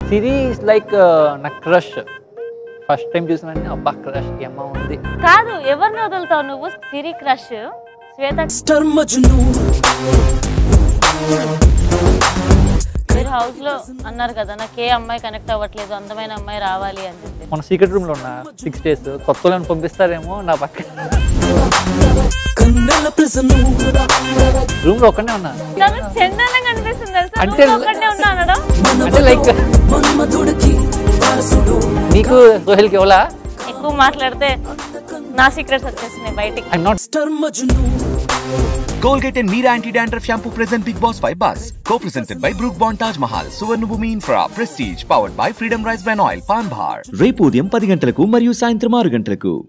Series like నా crush first time చూసిన వెంటనే అబ్బా క్రష్ ఈ అమ్మ ఉంది కాదు ఎవరిని వదులుతావు నువ్వు సిరి క్రష్ శ్వేత స్టర్ మజ్ను మీరు హౌస్ లో అన్నారు కదా నాకు ఏ అమ్మాయి కనెక్ట్ అవ్వట్లేదు అందమైన అమ్మాయి రావాలి అని చెప్పి మన సీక్రెట్ రూమ్ లో ఉన్న సిక్స్ డేస్ కొత్త వాళ్ళని పంపిస్తారేమో నా పక్క కన్నెల ప్రిజను రూమ్ లో ఒక్కనే ఉన్నా నాకు చందనంగా అనిపిస్తుంది తెలుసా అంటే నువ్వు ఒక్కడే ఉన్నా అనడం అంటే లైక్ మన్మధుడికి వారసుడు నీకు సోహెల్కి ఎవలా ఎక్కువ మాట్లాడితే నా సీక్రెట్స్ వచ్చేస్తున్నాయి బయటికి ఐ నాట్ స్టర్ Majnu Colgate and Mira Anti-Dandruff Shampoo present Big Boss 5 Buzz. Co-presented by Brook Bond Taj Mahal, Suvarnabhumi Infra, Prestige, powered by Freedom Rice Bran Oil, Pan Bhar. రేపు ఉదయం పది గంటలకు మరియు సాయంత్రం ఆరు గంటలకు